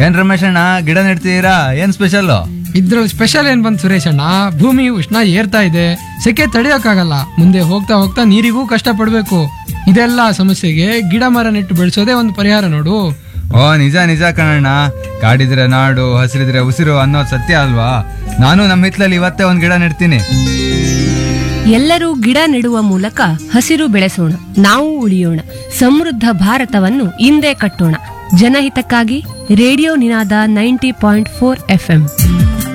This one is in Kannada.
ಏನ್ ರಮೇಶ್ ಅಣ್ಣ ಗಿಡ ನೆಡ್ತಿದ್ದೀರಾ ಏನ್ ಸ್ಪೆಷಲ್ ಇದ್ರಲ್ಲಿ ಸ್ಪೆಷಲ್ ಏನ್ ಬಂತು ಸುರೇಶ್ ಅಣ್ಣ ಭೂಮಿ ಉಷ್ಣ ಏರ್ತಾ ಇದೆ ಸೆಕೆ ತಡೆಯೋಕ್ಕಾಗಲ್ಲ ಮುಂದೆ ಹೋಗ್ತಾ ಹೋಗ್ತಾ ನೀರಿಗೂ ಕಷ್ಟ ಪಡ್ಬೇಕು ಇದೆಲ್ಲ ಸಮಸ್ಯೆಗೆ ಗಿಡ ಮರ ನೆಟ್ಟು ಬೆಳೆಸೋದೇ ಒಂದು ಪರಿಹಾರ ನೋಡು ಓ ನಿಜ ನಿಜ ಕಣಣ್ಣ ಕಾಡಿದ್ರೆ ನಾಡು ಹಸಿರಿದ್ರೆ ಉಸಿರು ಅನ್ನೋದು ಸತ್ಯ ಅಲ್ವಾ ನಾನು ನಮ್ಮ ಹಿತ್ಲಲ್ಲಿ ಇವತ್ತೇ ಒಂದ್ ಗಿಡ ನೆಡ್ತೀನಿ ಎಲ್ಲರೂ ಗಿಡ ನೆಡುವ ಮೂಲಕ ಹಸಿರು ಬೆಳೆಸೋಣ ನಾವು ಉಳಿಯೋಣ ಸಮೃದ್ಧ ಭಾರತವನ್ನು ಹಿಂದೆ ಕಟ್ಟೋಣ ಜನಹಿತಕ್ಕಾಗಿ radio Ninada ninety point four FM